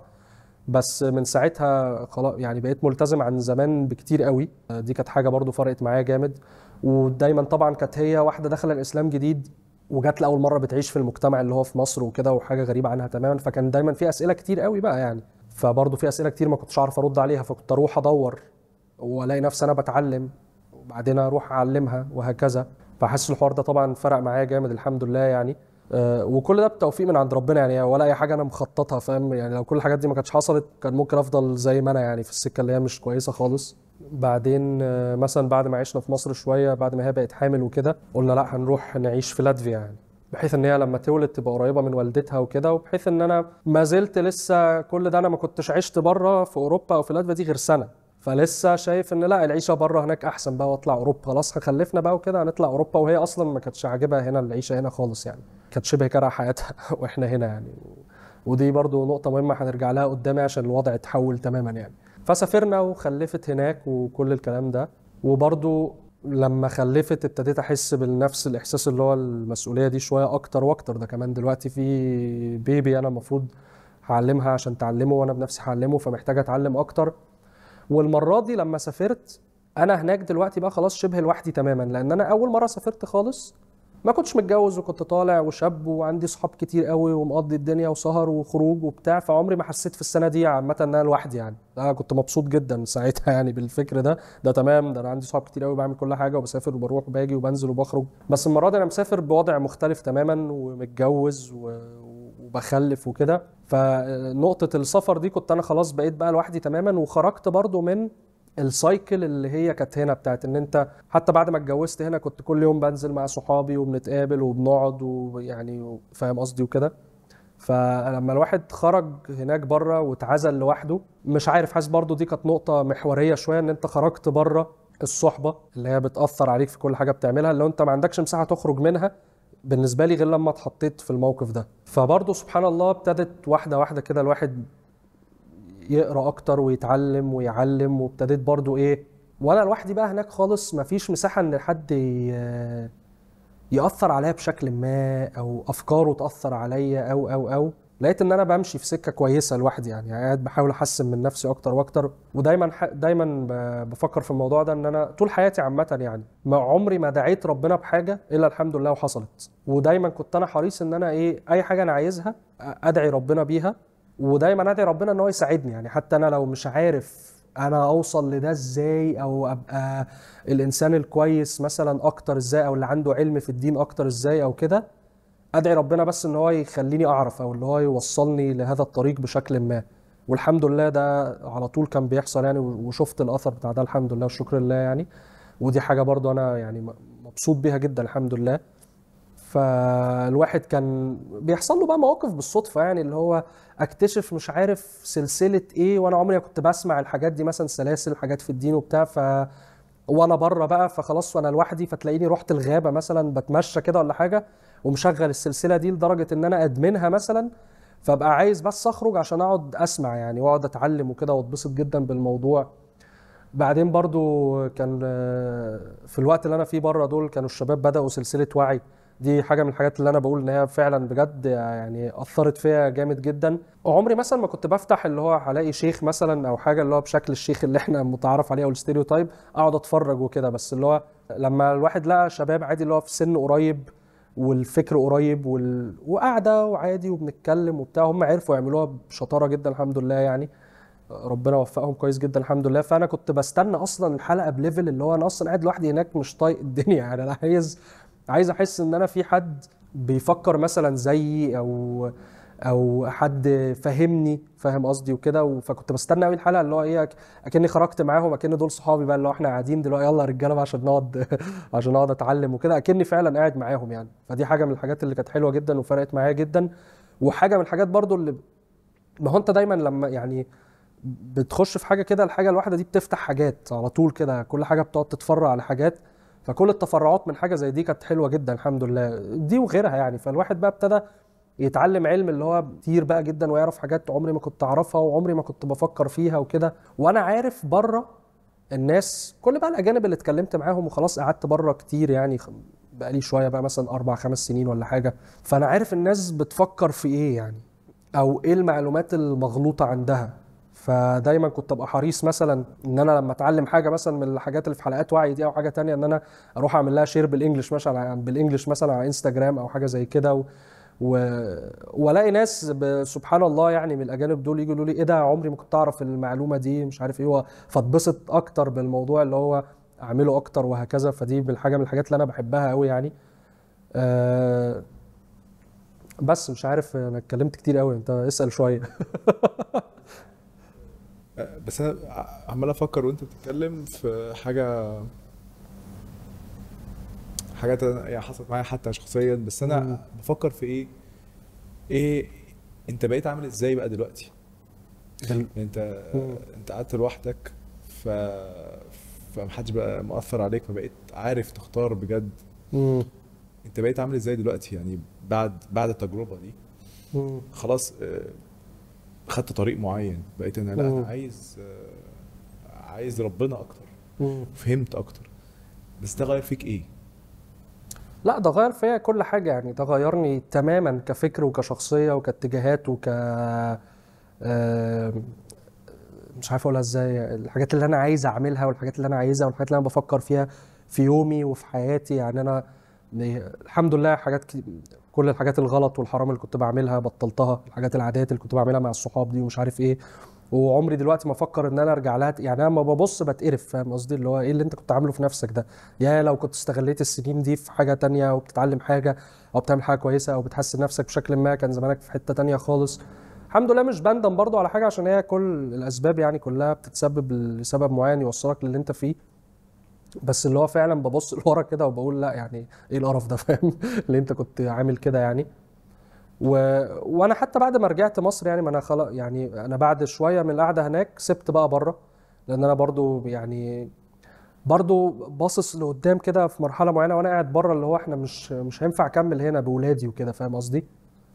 بس من ساعتها خلاص يعني بقيت ملتزم عن زمان بكتير قوي آه، دي كانت حاجه برضو فرقت معايا جامد ودايما طبعا كانت هي واحده داخله الاسلام جديد وجات لاول مره بتعيش في المجتمع اللي هو في مصر وكده وحاجه غريبه عنها تماما فكان دايما في اسئله كتير قوي بقى يعني فبرضه في اسئله كتير ما كنتش اعرف ارد عليها فكنت اروح ادور والاقي نفسي انا بتعلم وبعدين اروح اعلمها وهكذا فحاسس الحوار ده طبعا فرق معايا جامد الحمد لله يعني آه، وكل ده بتوفيق من عند ربنا يعني ولا اي حاجه انا مخططها فاهم يعني لو كل الحاجات دي ما كانتش حصلت كان ممكن افضل زي ما انا يعني في السكه اللي هي مش كويسه خالص بعدين آه، مثلا بعد ما عشنا في مصر شويه بعد ما هي بقت حامل وكده قلنا لا هنروح نعيش في لاتفيا يعني بحيث ان هي لما تولد تبقى قريبه من والدتها وكده وبحيث ان انا ما زلت لسه كل ده انا ما كنتش عشت بره في اوروبا او في لاتفيا دي غير سنه فلسه شايف ان لا العيشه بره هناك احسن بقى واطلع اوروبا خلاص خلفنا بقى وكده هنطلع اوروبا وهي اصلا ما كانتش عاجبها هنا العيشه هنا خالص يعني كانت شبه كاره حياتها واحنا هنا يعني ودي برضو نقطه مهمه هنرجع لها قدامي عشان الوضع اتحول تماما يعني فسافرنا وخلفت هناك وكل الكلام ده وبرضو لما خلفت ابتديت احس بالنفس الاحساس اللي هو المسؤوليه دي شويه اكتر واكتر ده كمان دلوقتي في بيبي انا المفروض هعلمها عشان تعلمه وانا بنفسي هعلمه فمحتاج اتعلم اكتر والمره دي لما سافرت انا هناك دلوقتي بقى خلاص شبه لوحدي تماما لان انا اول مره سافرت خالص ما كنتش متجوز وكنت طالع وشاب وعندي صحاب كتير قوي ومقضي الدنيا وسهر وخروج وبتاع فعمري ما حسيت في السنه دي عامه ان انا لوحدي يعني انا كنت مبسوط جدا ساعتها يعني بالفكر ده ده تمام ده انا عندي صحاب كتير قوي بعمل كل حاجه وبسافر وبروح وباجي وبنزل وبخرج بس المره دي انا مسافر بوضع مختلف تماما ومتجوز و... وبخلف وكده فنقطه السفر دي كنت انا خلاص بقيت بقى لوحدي تماما وخرجت برضو من السايكل اللي هي كانت هنا بتاعت ان انت حتى بعد ما اتجوزت هنا كنت كل يوم بنزل مع صحابي وبنتقابل وبنقعد ويعني فاهم قصدي وكده فلما الواحد خرج هناك بره واتعزل لوحده مش عارف حاسس برضو دي كانت نقطة محورية شوية ان انت خرجت بره الصحبة اللي هي بتأثر عليك في كل حاجة بتعملها اللي انت ما عندكش مساحة تخرج منها بالنسبة لي غير لما اتحطيت في الموقف ده فبرضو سبحان الله ابتدت واحدة واحدة كده الواحد يقرا اكتر ويتعلم ويعلم وابتديت برضو ايه وانا لوحدي بقى هناك خالص مفيش مساحه ان حد ي- ياثر عليا بشكل ما او افكاره تاثر عليا او او او لقيت ان انا بمشي في سكه كويسه لوحدي يعني قاعد بحاول احسن من نفسي اكتر واكتر ودايما ح- دايما ب- بفكر في الموضوع ده ان انا طول حياتي عامه يعني ما عمري ما دعيت ربنا بحاجه الا الحمد لله وحصلت ودايما كنت انا حريص ان انا ايه اي حاجه انا عايزها ادعي ربنا بيها ودايما ادعي ربنا ان هو يساعدني يعني حتى انا لو مش عارف انا اوصل لده ازاي او ابقى الانسان الكويس مثلا اكتر ازاي او اللي عنده علم في الدين اكتر ازاي او كده ادعي ربنا بس ان هو يخليني اعرف او اللي هو يوصلني لهذا الطريق بشكل ما والحمد لله ده على طول كان بيحصل يعني وشفت الاثر بتاع ده الحمد لله والشكر لله يعني ودي حاجه برضو انا يعني مبسوط بيها جدا الحمد لله فالواحد كان بيحصل له بقى مواقف بالصدفه يعني اللي هو اكتشف مش عارف سلسله ايه وانا عمري ما كنت بسمع الحاجات دي مثلا سلاسل حاجات في الدين وبتاع ف وانا بره بقى فخلاص وانا لوحدي فتلاقيني رحت الغابه مثلا بتمشى كده ولا حاجه ومشغل السلسله دي لدرجه ان انا ادمنها مثلا فابقى عايز بس اخرج عشان اقعد اسمع يعني واقعد اتعلم وكده واتبسط جدا بالموضوع بعدين برضو كان آه، في الوقت اللي انا فيه بره دول كانوا الشباب بدأوا سلسلة وعي دي حاجة من الحاجات اللي انا بقول ان هي فعلا بجد يعني اثرت فيا جامد جدا وعمري مثلا ما كنت بفتح اللي هو هلاقي شيخ مثلا او حاجة اللي هو بشكل الشيخ اللي احنا متعارف عليه او الستيريوتايب اقعد اتفرج وكده بس اللي هو لما الواحد لقى شباب عادي اللي هو في سن قريب والفكر قريب وال... وقاعدة وعادي وبنتكلم وبتاع هم عرفوا يعملوها بشطارة جدا الحمد لله يعني ربنا وفقهم كويس جدا الحمد لله فانا كنت بستنى اصلا الحلقه بليفل اللي هو انا اصلا قاعد لوحدي هناك مش طايق الدنيا يعني انا عايز عايز احس ان انا في حد بيفكر مثلا زيي او او حد فهمني فاهم قصدي وكده و- فكنت بستنى قوي الحلقه اللي هو ايه أك- اكني خرجت معاهم اكن دول صحابي بقى اللي هو احنا قاعدين دلوقتي يلا يا رجاله بقى عشان نقعد عشان اقعد اتعلم وكده اكني فعلا قاعد معاهم يعني فدي حاجه من الحاجات اللي كانت حلوه جدا وفرقت معايا جدا وحاجه من الحاجات برضو اللي ما هو انت دايما لما يعني بتخش في حاجه كده الحاجه الواحده دي بتفتح حاجات على طول كده كل حاجه بتقعد تتفرع على حاجات فكل التفرعات من حاجه زي دي كانت حلوه جدا الحمد لله دي وغيرها يعني فالواحد بقى ابتدى يتعلم علم اللي هو كتير بقى جدا ويعرف حاجات عمري ما كنت اعرفها وعمري ما كنت بفكر فيها وكده وانا عارف بره الناس كل بقى الاجانب اللي اتكلمت معاهم وخلاص قعدت بره كتير يعني خ- بقالي شويه بقى مثلا اربع خمس سنين ولا حاجه فانا عارف الناس بتفكر في ايه يعني او ايه المعلومات المغلوطه عندها فدايما كنت ابقى حريص مثلا ان انا لما اتعلم حاجه مثلا من الحاجات اللي في حلقات وعي دي او حاجه تانية ان انا اروح اعمل لها شير بالانجلش مثلا بالانجلش مثلا على انستجرام او حاجه زي كده و... و... والاقي ناس ب... سبحان الله يعني من الاجانب دول يجوا يقولوا لي ايه ده عمري ما كنت اعرف المعلومه دي مش عارف ايه و- فاتبسط اكتر بالموضوع اللي هو اعمله اكتر وهكذا فدي من الحاجه من الحاجات اللي انا بحبها قوي يعني أه بس مش عارف انا اتكلمت كتير قوي انت اسال شويه بس انا ع- عمال افكر وانت بتتكلم في حاجه حاجات أنا- يعني حصلت معايا حتى شخصيا بس مم. انا بفكر في ايه ايه انت بقيت عامل ازاي بقى دلوقتي دل... يعني انت مم. انت قعدت لوحدك ف فمحدش بقى مؤثر عليك فبقيت عارف تختار بجد مم. انت بقيت عامل ازاي دلوقتي يعني بعد بعد التجربه دي مم. خلاص آه، خدت طريق معين بقيت انا لا مم. انا عايز آه، عايز ربنا اكتر مم. فهمت اكتر بس ده غير فيك ايه لا ده غير فيا كل حاجة يعني ده غيرني تماما كفكر وكشخصية وكاتجاهات وك آم، مش عارف اقولها ازاي الحاجات اللي انا عايز اعملها والحاجات اللي انا عايزها والحاجات اللي انا بفكر فيها في يومي وفي حياتي يعني انا الحمد لله حاجات كي- كل الحاجات الغلط والحرام اللي كنت بعملها بطلتها الحاجات العادات اللي كنت بعملها مع الصحاب دي ومش عارف ايه وعمري دلوقتي ما افكر ان انا ارجع لها يعني انا لما ببص بتقرف فاهم قصدي اللي هو ايه اللي انت كنت عامله في نفسك ده يا لو كنت استغليت السنين دي في حاجة تانية او بتتعلم حاجة او بتعمل حاجة كويسة او بتحسن نفسك بشكل ما كان زمانك في حتة تانية خالص الحمد لله مش بندم برضو على حاجة عشان هي كل الاسباب يعني كلها بتتسبب لسبب معين يوصلك للي انت فيه بس اللي هو فعلا ببص لورا كده وبقول لا يعني ايه القرف ده فاهم اللي انت كنت عامل كده يعني و... وانا حتى بعد ما رجعت مصر يعني ما انا خلاص يعني انا بعد شويه من القعده هناك سبت بقى بره لان انا برضو يعني برضو باصص لقدام كده في مرحله معينه وانا قاعد بره اللي هو احنا مش مش هينفع اكمل هنا بولادي وكده فاهم قصدي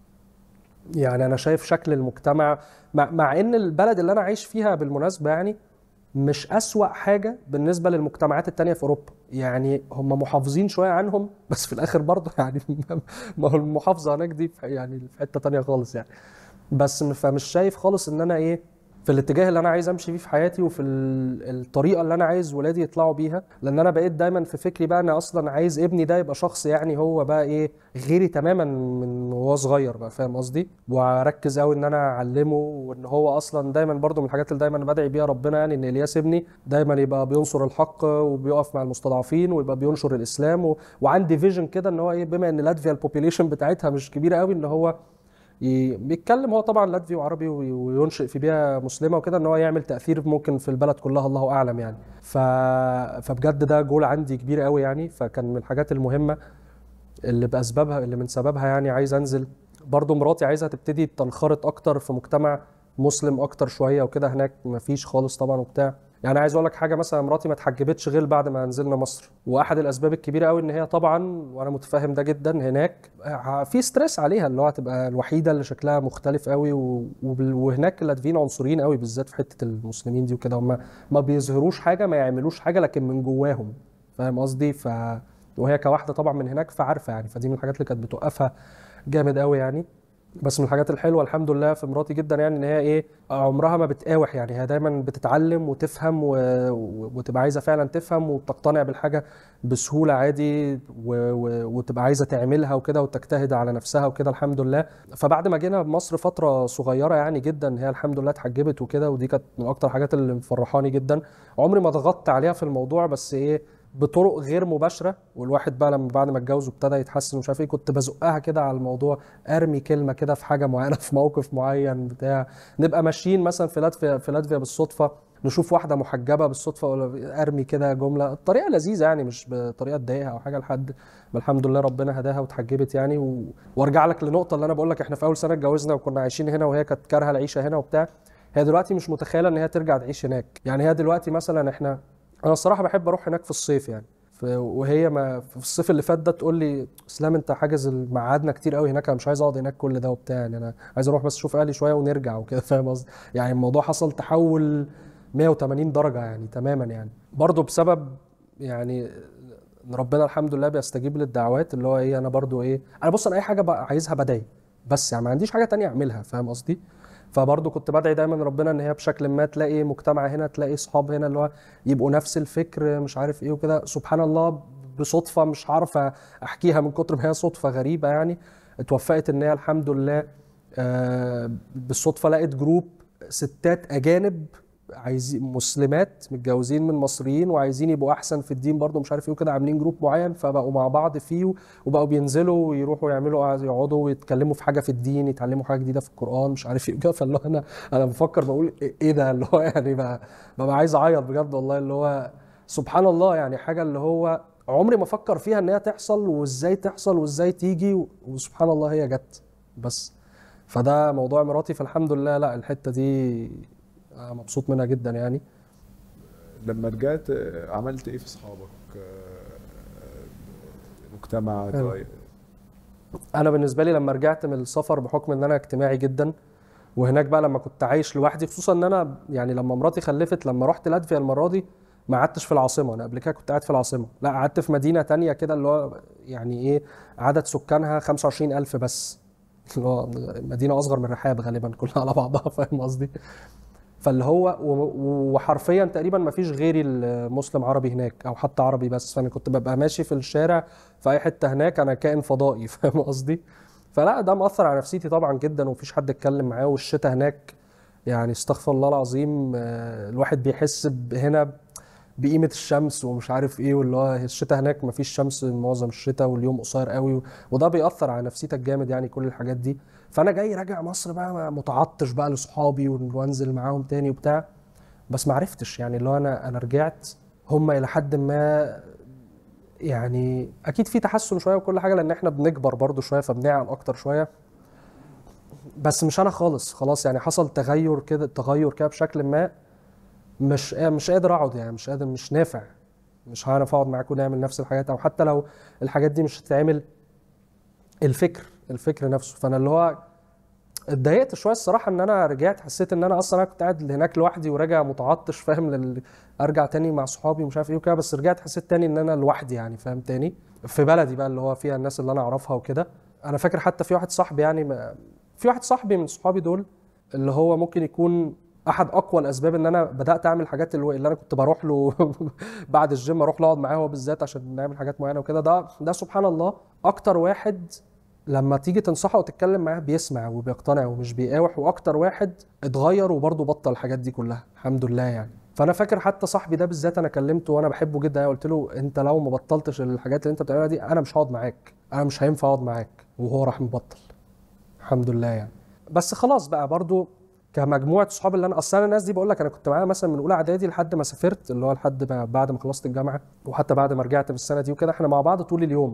يعني انا شايف شكل المجتمع مع, مع ان البلد اللي انا عايش فيها بالمناسبه يعني مش أسوأ حاجة بالنسبة للمجتمعات التانية في أوروبا يعني هم محافظين شوية عنهم بس في الآخر برضه يعني ما هو المحافظة هناك دي في يعني في حتة تانية خالص يعني بس م- فمش شايف خالص إن أنا إيه في الاتجاه اللي انا عايز امشي فيه في حياتي وفي ال- الطريقه اللي انا عايز ولادي يطلعوا بيها لان انا بقيت دايما في فكري بقى انا اصلا عايز ابني ده يبقى شخص يعني هو بقى ايه غيري تماما من وهو صغير بقى فاهم قصدي واركز قوي ان انا اعلمه وان هو اصلا دايما برضو من الحاجات اللي دايما بدعي بيها ربنا يعني ان الياس ابني دايما يبقى بينصر الحق وبيقف مع المستضعفين ويبقى بينشر الاسلام و... وعندي فيجن كده ان هو ايه بما ان لاتفيا البوبيليشن بتاعتها مش كبيره قوي ان هو ي- بيتكلم هو طبعا لاتفي وعربي وي- وينشئ في بيئه مسلمه وكده ان هو يعمل تاثير ممكن في البلد كلها الله اعلم يعني ف... فبجد ده جول عندي كبير قوي يعني فكان من الحاجات المهمه اللي باسبابها اللي من سببها يعني عايز انزل برضو مراتي عايزها تبتدي تنخرط اكتر في مجتمع مسلم اكتر شويه وكده هناك مفيش خالص طبعا وبتاع يعني عايز اقول لك حاجه مثلا مراتي ما اتحجبتش غير بعد ما نزلنا مصر واحد الاسباب الكبيره قوي ان هي طبعا وانا متفاهم ده جدا هناك ع- في ستريس عليها اللي هو هتبقى الوحيده اللي شكلها مختلف قوي و- وبال- وهناك اللاتفيين عنصريين قوي بالذات في حته المسلمين دي وكده هم ما بيظهروش حاجه ما يعملوش حاجه لكن من جواهم فاهم قصدي ف وهي كواحده طبعا من هناك فعارفه يعني فدي من الحاجات اللي كانت بتوقفها جامد قوي يعني بس من الحاجات الحلوه الحمد لله في مراتي جدا يعني ان هي ايه عمرها ما بتقاوح يعني هي دايما بتتعلم وتفهم و... و- وتبقى عايزه فعلا تفهم وبتقتنع بالحاجه بسهوله عادي و... و... وتبقى عايزه تعملها وكده وتجتهد على نفسها وكده الحمد لله فبعد ما جينا مصر فتره صغيره يعني جدا هي الحمد لله اتحجبت وكده ودي كانت من اكتر الحاجات اللي مفرحاني جدا عمري ما ضغطت عليها في الموضوع بس ايه بطرق غير مباشره والواحد بقى لما بعد ما اتجوز وابتدى يتحسن ومش عارف ايه كنت بزقها كده على الموضوع ارمي كلمه كده في حاجه معينه في موقف معين بتاع نبقى ماشيين مثلا في لاتفيا في لاتفيا بالصدفه نشوف واحده محجبه بالصدفه ولا ارمي كده جمله الطريقه لذيذه يعني مش بطريقه تضايقها او حاجه لحد ما الحمد لله ربنا هداها واتحجبت يعني و... وارجع لك لنقطه اللي انا بقول لك احنا في اول سنه اتجوزنا وكنا عايشين هنا وهي كانت كارهه العيشه هنا وبتاع هي دلوقتي مش متخيله ان هي ترجع تعيش هناك يعني هي دلوقتي مثلا احنا انا الصراحه بحب اروح هناك في الصيف يعني ف- وهي ما في الصيف اللي فات ده تقول لي اسلام انت حاجز ميعادنا كتير قوي هناك انا مش عايز اقعد هناك كل ده وبتاع يعني انا عايز اروح بس اشوف اهلي شويه ونرجع وكده فاهم قصدي يعني الموضوع حصل تحول 180 درجه يعني تماما يعني برضه بسبب يعني ان ربنا الحمد لله بيستجيب للدعوات اللي هو ايه انا برضو ايه انا بص انا اي حاجه بقى عايزها بدعي بس يعني ما عنديش حاجه تانية اعملها فاهم قصدي فبرضو كنت بدعي دايما ربنا ان هي بشكل ما تلاقي مجتمع هنا تلاقي صحاب هنا اللي هو يبقوا نفس الفكر مش عارف ايه وكده سبحان الله بصدفه مش عارف احكيها من كتر ما هي صدفه غريبه يعني اتوفقت ان هي الحمد لله آه، بالصدفه لقيت جروب ستات اجانب عايزين مسلمات متجوزين من مصريين وعايزين يبقوا احسن في الدين برضه مش عارف ايه وكده عاملين جروب معين فبقوا مع بعض فيه وبقوا ينزلوا ويروحوا يعملوا يقعدوا ويتكلموا في حاجه في الدين يتعلموا حاجه جديده في القران مش عارف ايه وكده فاللي هو انا انا بفكر بقول ايه إيه ده اللي هو يعني بقى ببقى عايز اعيط بجد والله اللي هو سبحان الله يعني حاجه اللي هو عمري ما افكر فيها ان هي تحصل وازاي تحصل وازاي تيجي وسبحان الله هي جت بس فده موضوع مراتي فالحمد لله لا الحته دي أنا مبسوط منها جدا يعني لما رجعت آه، عملت ايه في اصحابك آه، مجتمع حلو. طيب انا بالنسبه لي لما رجعت من السفر بحكم ان انا اجتماعي جدا وهناك بقى لما كنت عايش لوحدي خصوصا ان انا يعني لما مراتي خلفت لما رحت لاتفيا المره دي ما قعدتش في العاصمه انا قبل كده كنت قاعد في العاصمه لا قعدت في مدينه تانية كده اللي هو يعني ايه عدد سكانها 25000 بس اللي هو مدينه اصغر من رحاب غالبا كلها على بعضها فاهم قصدي فاللي هو و- وحرفيا تقريبا ما فيش غيري المسلم عربي هناك او حتى عربي بس فانا كنت ببقى ماشي في الشارع في اي حته هناك انا كائن فضائي فاهم قصدي فلا ده مأثر على نفسيتي طبعا جدا ومفيش حد اتكلم معاه والشتاء هناك يعني استغفر الله العظيم آه، الواحد بيحس ب- هنا بقيمة الشمس ومش عارف ايه واللي هو الشتاء هناك مفيش شمس معظم الشتاء واليوم قصير قوي وده بيأثر على نفسيتك جامد يعني كل الحاجات دي فانا جاي راجع مصر بقى متعطش بقى لاصحابي وانزل معاهم تاني وبتاع بس ما عرفتش يعني اللي هو انا انا رجعت هم الى حد ما يعني اكيد في تحسن شويه وكل حاجه لان احنا بنكبر برضو شويه فبنعقل اكتر شويه بس مش انا خالص خلاص يعني حصل تغير كده تغير كده بشكل ما مش مش قادر اقعد يعني مش قادر مش نافع مش هعرف اقعد معاكم نعمل نفس الحاجات او حتى لو الحاجات دي مش هتتعمل الفكر الفكر نفسه فانا اللي هو اتضايقت شويه الصراحه ان انا رجعت حسيت ان انا اصلا انا كنت قاعد هناك لوحدي وراجع متعطش فاهم لل... ارجع تاني مع صحابي ومش عارف ايه وكده بس رجعت حسيت تاني ان انا لوحدي يعني فاهم تاني في بلدي بقى اللي هو فيها الناس اللي انا اعرفها وكده انا فاكر حتى في واحد صاحبي يعني ما... في واحد صاحبي من صحابي دول اللي هو ممكن يكون احد اقوى الاسباب ان انا بدات اعمل حاجات اللي اللي انا كنت بروح له بعد الجيم اروح له اقعد معاه هو بالذات عشان نعمل حاجات معينه وكده ده ده سبحان الله اكتر واحد لما تيجي تنصحه وتتكلم معاه بيسمع وبيقتنع ومش بيقاوح واكتر واحد اتغير وبرضه بطل الحاجات دي كلها الحمد لله يعني فانا فاكر حتى صاحبي ده بالذات انا كلمته وانا بحبه جدا قلت له انت لو ما بطلتش الحاجات اللي انت بتعملها دي انا مش هقعد معاك انا مش هينفع اقعد معاك وهو راح مبطل الحمد لله يعني بس خلاص بقى برضه كمجموعه صحاب اللي انا اصلا أنا الناس دي بقول لك انا كنت معاها مثلا من اولى اعدادي لحد ما سافرت اللي هو لحد ما بعد ما خلصت الجامعه وحتى بعد ما رجعت من السنه دي وكده احنا مع بعض طول اليوم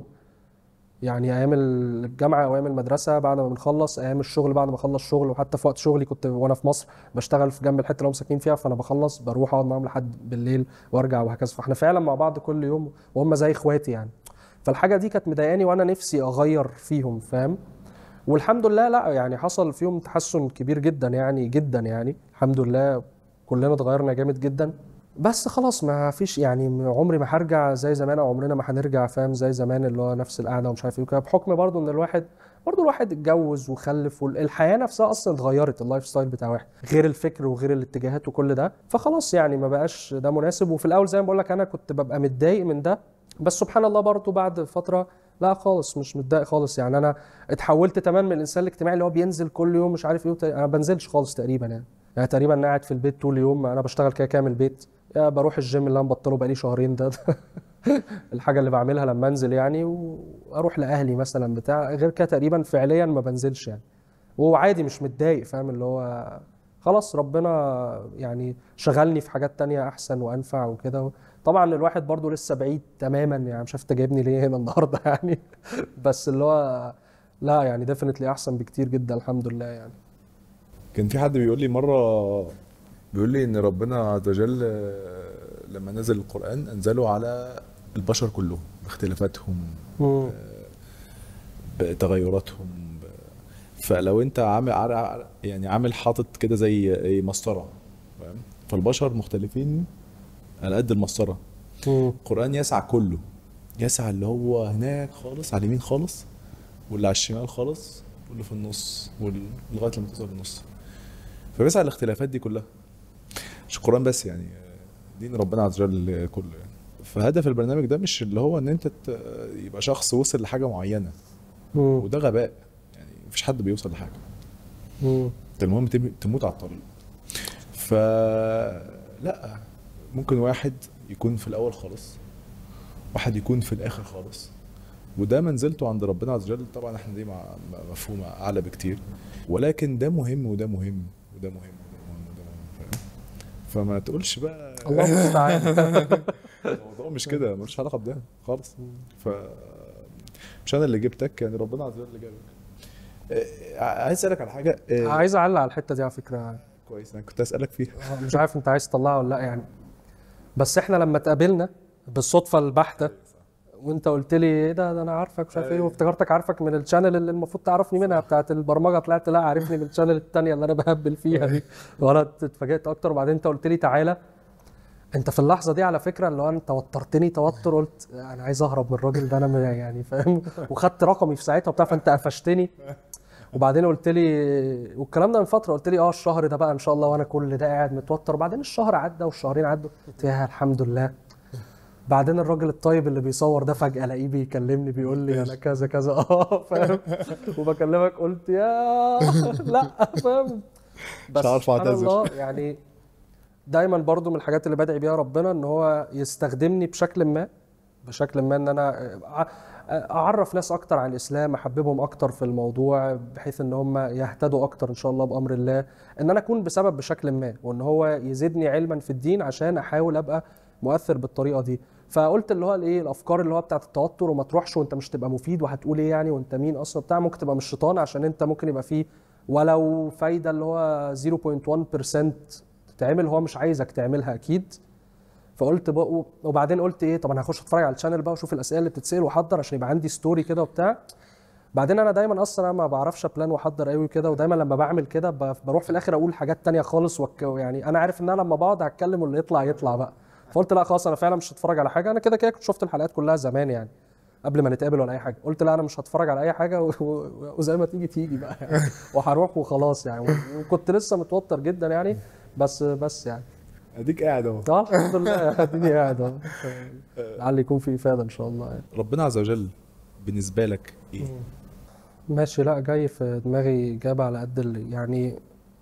يعني ايام الجامعه او ايام المدرسه بعد ما بنخلص ايام الشغل بعد ما اخلص شغل وحتى في وقت شغلي كنت وانا في مصر بشتغل في جنب الحته اللي هم ساكنين فيها فانا بخلص بروح اقعد معاهم لحد بالليل وارجع وهكذا فاحنا فعلا مع بعض كل يوم وهم زي اخواتي يعني فالحاجه دي كانت مضايقاني وانا نفسي اغير فيهم فاهم والحمد لله لا يعني حصل فيهم تحسن كبير جدا يعني جدا يعني الحمد لله كلنا اتغيرنا جامد جدا بس خلاص ما فيش يعني عمري ما هرجع زي زمان او عمرنا ما هنرجع فاهم زي زمان اللي هو نفس القعده ومش عارف ايه وكده بحكم برضه ان الواحد برضه الواحد اتجوز وخلف والحياه نفسها اصلا اتغيرت اللايف ستايل بتاع واحد غير الفكر وغير الاتجاهات وكل ده فخلاص يعني ما بقاش ده مناسب وفي الاول زي ما بقول لك انا كنت ببقى متضايق من ده بس سبحان الله برضه بعد فتره لا خالص مش متضايق خالص يعني انا اتحولت تمام من الانسان الاجتماعي اللي هو بينزل كل يوم مش عارف ايه وت- انا ما بنزلش خالص تقريبا يعني يعني تقريبا أنا قاعد في البيت طول اليوم انا بشتغل كده كامل بيت يا بروح الجيم اللي انا مبطله بقالي شهرين ده الحاجه اللي بعملها لما انزل يعني واروح لاهلي مثلا بتاع غير كده تقريبا فعليا ما بنزلش يعني وعادي مش متضايق فاهم اللي هو خلاص ربنا يعني شغلني في حاجات تانية احسن وانفع وكده طبعا الواحد برضو لسه بعيد تماما يعني مش عارف انت جايبني ليه هنا النهارده يعني بس اللي هو لا يعني ديفنتلي احسن بكتير جدا الحمد لله يعني كان في حد بيقول لي مره بيقول لي ان ربنا عز وجل آه، لما نزل القران انزله على البشر كلهم باختلافاتهم مم. بتغيراتهم ب- فلو انت عامل عار- يعني عامل حاطط كده زي ايه مسطره فاهم فالبشر مختلفين على قد المسطره مم. القران يسع كله يسع اللي هو هناك خالص على اليمين خالص واللي على الشمال خالص واللي في النص وال- لغايه لما توصل للنص فبيسع الاختلافات دي كلها مش القران بس يعني دين ربنا عز وجل كله يعني فهدف البرنامج ده مش اللي هو ان انت ت- يبقى شخص وصل لحاجه معينه مم. وده غباء يعني مفيش حد بيوصل لحاجه مم. انت المهم تم- تموت على الطريق ف لا ممكن واحد يكون في الاول خالص واحد يكون في الاخر خالص وده منزلته عند ربنا عز وجل طبعا احنا دي مع مع- مفهومه اعلى بكتير ولكن ده مهم وده مهم وده مهم وده مهم وده مهم فاهم فما تقولش بقى الله المستعان الموضوع مش كده ملوش علاقه بده خالص ف مش انا اللي جبتك يعني ربنا عز وجل اللي جابك آه، عايز اسالك على حاجه آه، عايز اعلق على الحته دي على فكره كويس انا كنت اسالك فيها آه، مش عارف انت عايز تطلعها ولا لا يعني بس احنا لما اتقابلنا بالصدفه البحته وانت قلت لي ايه ده, ده انا عارفك مش عارف ايه أيوة. وافتكرتك عارفك من الشانل اللي المفروض تعرفني منها بتاعت البرمجه طلعت لا عارفني من الشانل التانيه اللي انا بهبل فيها دي وانا اتفاجئت اكتر وبعدين انت قلت لي تعالى انت في اللحظه دي على فكره اللي هو انت وترتني توتر قلت انا عايز اهرب من الراجل ده انا م- يعني فاهم وخدت رقمي في ساعتها وبتاع فانت قفشتني وبعدين قلت لي والكلام ده من فتره قلت لي اه الشهر ده بقى ان شاء الله وانا كل ده قاعد متوتر وبعدين الشهر عدى والشهرين عدوا قلت يا الحمد لله بعدين الراجل الطيب اللي بيصور ده فجأة الاقيه بيكلمني بيقول لي انا كذا كذا اه فاهم وبكلمك قلت يا لا فاهم بس عارف سبحان أعتذر. الله يعني دايما برضو من الحاجات اللي بدعي بيها ربنا ان هو يستخدمني بشكل ما بشكل ما ان انا أع- اعرف ناس اكتر عن الاسلام احببهم اكتر في الموضوع بحيث ان هم يهتدوا اكتر ان شاء الله بامر الله ان انا اكون بسبب بشكل ما وان هو يزيدني علما في الدين عشان احاول ابقى مؤثر بالطريقه دي فقلت اللي هو الايه الافكار اللي هو بتاعت التوتر وما تروحش وانت مش تبقى مفيد وهتقول ايه يعني وانت مين اصلا بتاع ممكن تبقى مش شيطان عشان انت ممكن يبقى فيه ولو فايده اللي هو 0.1% تتعمل هو مش عايزك تعملها اكيد فقلت بقى وبعدين قلت ايه طب انا هخش اتفرج على الشانل بقى واشوف الاسئله اللي بتتسال واحضر عشان يبقى عندي ستوري كده وبتاع بعدين انا دايما اصلا انا ما بعرفش ابلان واحضر قوي كده ودايما لما بعمل كده ب- بروح في الاخر اقول حاجات تانية خالص وك يعني انا عارف ان انا لما بقعد هتكلم واللي يطلع يطلع بقى فقلت لا خلاص انا فعلا مش هتفرج على حاجه انا كده كده كنت شفت الحلقات كلها زمان يعني قبل ما نتقابل ولا اي حاجه قلت لا انا مش هتفرج على اي حاجه و- و- وزي ما تيجي تيجي بقى يعني وهروح وخلاص يعني وكنت لسه متوتر جدا يعني بس بس يعني اديك قاعد اهو اه الحمد لله اديني قاعد اهو لعل يكون في افاده ان شاء الله يعني. ربنا عز وجل بالنسبه لك ايه ماشي لا جاي في دماغي اجابه على قد اللي يعني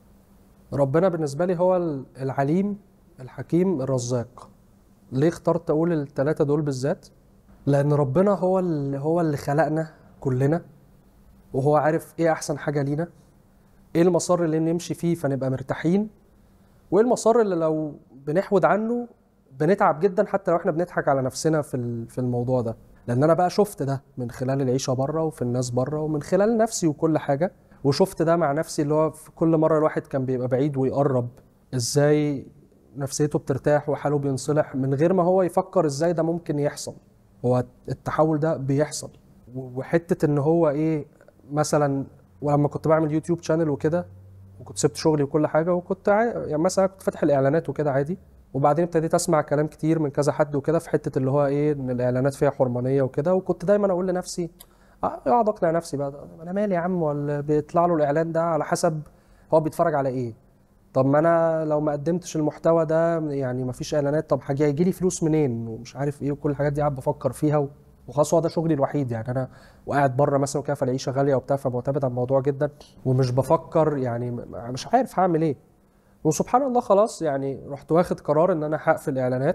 ربنا بالنسبه لي هو ال- العليم الحكيم الرزاق ليه اخترت اقول الثلاثه دول بالذات لان ربنا هو اللي هو اللي خلقنا كلنا وهو عارف ايه احسن حاجه لينا ايه المسار اللي نمشي فيه فنبقى مرتاحين وايه المسار اللي لو بنحود عنه بنتعب جدا حتى لو احنا بنضحك على نفسنا في ال- في الموضوع ده لان انا بقى شفت ده من خلال العيشه بره وفي الناس بره ومن خلال نفسي وكل حاجه وشفت ده مع نفسي اللي هو في كل مره الواحد كان بيبقى بعيد ويقرب ازاي نفسيته بترتاح وحاله بينصلح من غير ما هو يفكر ازاي ده ممكن يحصل هو التحول ده بيحصل و- وحته ان هو ايه مثلا ولما كنت بعمل يوتيوب شانل وكده وكنت سبت شغلي وكل حاجه وكنت عا... يعني مثلا كنت فاتح الاعلانات وكده عادي وبعدين ابتديت اسمع كلام كتير من كذا حد وكده في حته اللي هو ايه ان الاعلانات فيها حرمانيه وكده وكنت دايما اقول لنفسي اه اقعد اقنع نفسي بقى ده- انا مالي يا عم ولا بيطلع له الاعلان ده على حسب هو بيتفرج على ايه طب ما انا لو ما قدمتش المحتوى ده يعني ما فيش اعلانات طب حاجه هيجي لي فلوس منين ومش عارف ايه وكل الحاجات دي قاعد بفكر فيها و... وخلاص هو ده شغلي الوحيد يعني انا وقاعد بره مثلا وكده فالعيشه غاليه وبتاع فمعتمد على الموضوع جدا ومش بفكر يعني م- مش عارف هعمل ايه وسبحان الله خلاص يعني رحت واخد قرار ان انا هقفل اعلانات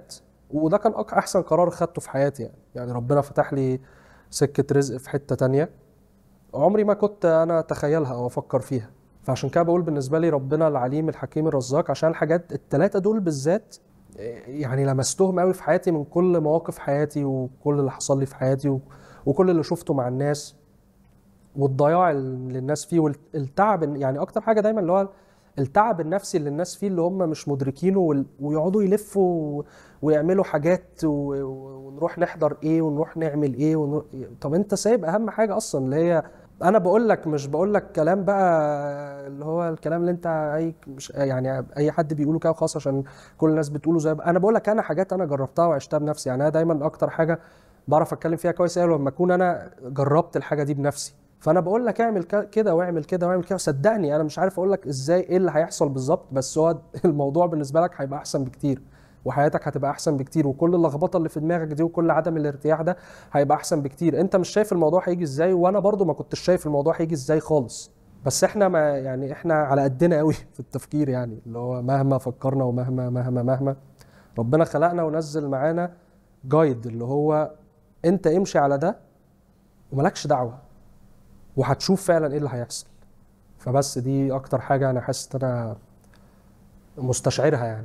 وده كان أك- احسن قرار خدته في حياتي يعني يعني ربنا فتح لي سكة رزق في حتة تانية عمري ما كنت انا اتخيلها او افكر فيها فعشان كده بقول بالنسبة لي ربنا العليم الحكيم الرزاق عشان الحاجات التلاتة دول بالذات يعني لمستهم قوي في حياتي من كل مواقف حياتي وكل اللي حصل لي في حياتي و- وكل اللي شفته مع الناس والضياع اللي الناس فيه والتعب يعني اكتر حاجه دايما اللي هو التعب النفسي اللي الناس فيه اللي هم مش مدركينه وال- ويقعدوا يلفوا ويعملوا حاجات و- و- ونروح نحضر ايه ونروح نعمل ايه ونروح... طب انت سايب اهم حاجه اصلا اللي هي انا بقول لك مش بقول لك كلام بقى اللي هو الكلام اللي انت اي مش يعني اي حد بيقوله كده خاص عشان كل الناس بتقوله زي انا بقول لك انا حاجات انا جربتها وعشتها بنفسي يعني انا دايما اكتر حاجه بعرف اتكلم فيها كويس قوي لما اكون انا جربت الحاجه دي بنفسي فانا بقول لك اعمل ك- كده واعمل كده واعمل كده صدقني انا مش عارف اقول لك ازاي ايه اللي هيحصل بالظبط بس هو الموضوع بالنسبه لك هيبقى احسن بكتير وحياتك هتبقى احسن بكتير وكل اللخبطه اللي في دماغك دي وكل عدم الارتياح ده هيبقى احسن بكتير انت مش شايف الموضوع هيجي ازاي وانا برضو ما كنتش شايف الموضوع هيجي ازاي خالص بس احنا ما يعني احنا على قدنا قوي في التفكير يعني اللي هو مهما فكرنا ومهما مهما مهما ربنا خلقنا ونزل معانا جايد اللي هو انت امشي على ده وملكش دعوه وهتشوف فعلا ايه اللي هيحصل فبس دي اكتر حاجه انا حاسس ان انا مستشعرها يعني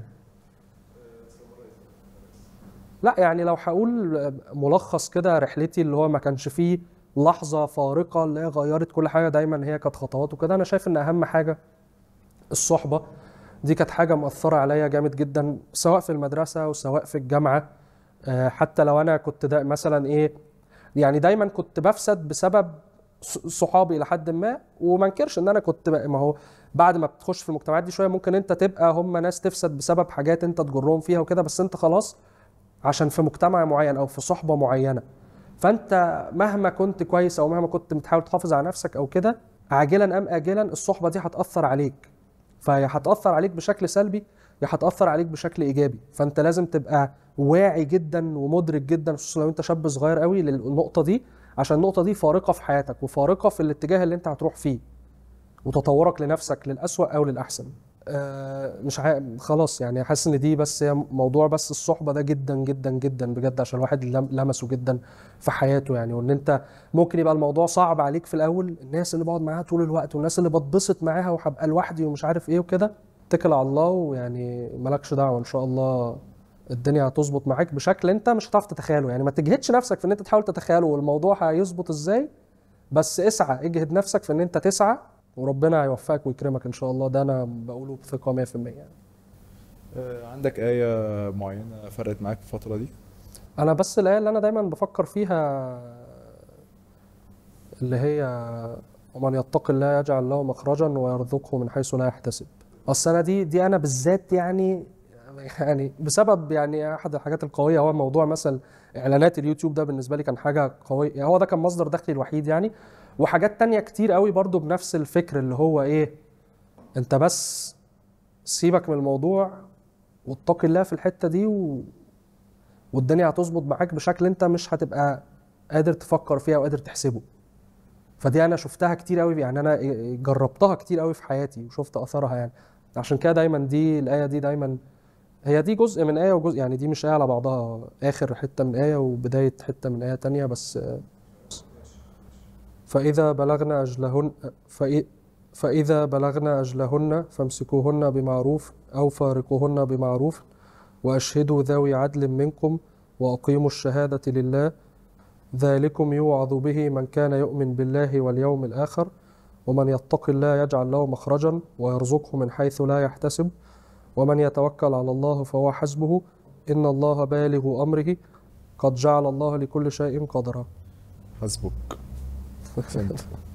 لا يعني لو هقول ملخص كده رحلتي اللي هو ما كانش فيه لحظه فارقه اللي هي غيرت كل حاجه دايما هي كانت خطوات وكده انا شايف ان اهم حاجه الصحبه دي كانت حاجه مؤثره عليا جامد جدا سواء في المدرسه وسواء في الجامعه آه، حتى لو انا كنت دا مثلا ايه يعني دايما كنت بفسد بسبب ص- صحابي الى حد ما وما انكرش ان انا كنت ب- ما هو بعد ما بتخش في المجتمعات دي شويه ممكن انت تبقى هم ناس تفسد بسبب حاجات انت تجرهم فيها وكده بس انت خلاص عشان في مجتمع معين او في صحبه معينه فانت مهما كنت كويس او مهما كنت بتحاول تحافظ على نفسك او كده عاجلا ام اجلا الصحبه دي هتاثر عليك فيا هتاثر عليك بشكل سلبي يا هتاثر عليك بشكل ايجابي فانت لازم تبقى واعي جدا ومدرك جدا خصوصا لو انت شاب صغير قوي للنقطه دي عشان النقطه دي فارقه في حياتك وفارقه في الاتجاه اللي انت هتروح فيه وتطورك لنفسك للأسوأ او للاحسن آه، مش عا... خلاص يعني حاسس ان دي بس هي موضوع بس الصحبه ده جدا جدا جدا بجد عشان الواحد لم- لمسه جدا في حياته يعني وان انت ممكن يبقى الموضوع صعب عليك في الاول الناس اللي بقعد معاها طول الوقت والناس اللي بتبسط معاها وهبقى لوحدي ومش عارف ايه وكده اتكل على الله ويعني مالكش دعوه ان شاء الله الدنيا هتظبط معاك بشكل انت مش هتعرف تتخيله يعني ما تجهدش نفسك في ان انت تحاول تتخيله والموضوع هيظبط ازاي بس اسعى اجهد نفسك في ان انت تسعى وربنا هيوفقك ويكرمك ان شاء الله ده انا بقوله بثقه 100% يعني آه، عندك آية معينة فرقت معاك في الفترة دي؟ انا بس الايه اللي انا دايما بفكر فيها اللي هي ومن يتق الله يجعل له مخرجا ويرزقه من حيث لا يحتسب اصل انا دي دي انا بالذات يعني يعني بسبب يعني احد الحاجات القويه هو موضوع مثلا اعلانات اليوتيوب ده بالنسبه لي كان حاجه قويه يعني هو ده كان مصدر دخلي الوحيد يعني وحاجات تانية كتير قوي برضو بنفس الفكر اللي هو ايه انت بس سيبك من الموضوع واتقي الله في الحته دي و... والدنيا هتظبط معاك بشكل انت مش هتبقى قادر تفكر فيها وقادر تحسبه فدي انا شفتها كتير قوي يعني انا جربتها كتير قوي في حياتي وشفت اثرها يعني عشان كده دايما دي الايه دي دايما هي دي جزء من ايه وجزء يعني دي مش ايه على بعضها اخر حته من ايه وبدايه حته من ايه تانية بس فاذا بلغنا اجلهن فإ- فاذا بلغنا اجلهن فامسكوهن بمعروف او فارقوهن بمعروف واشهدوا ذوي عدل منكم واقيموا الشهاده لله ذلكم يوعظ به من كان يؤمن بالله واليوم الآخر ومن يتق الله يجعل له مخرجا ويرزقه من حيث لا يحتسب ومن يتوكل على الله فهو حسبه إن الله بالغ أمره قد جعل الله لكل شيء قدرا حسبك أحسنت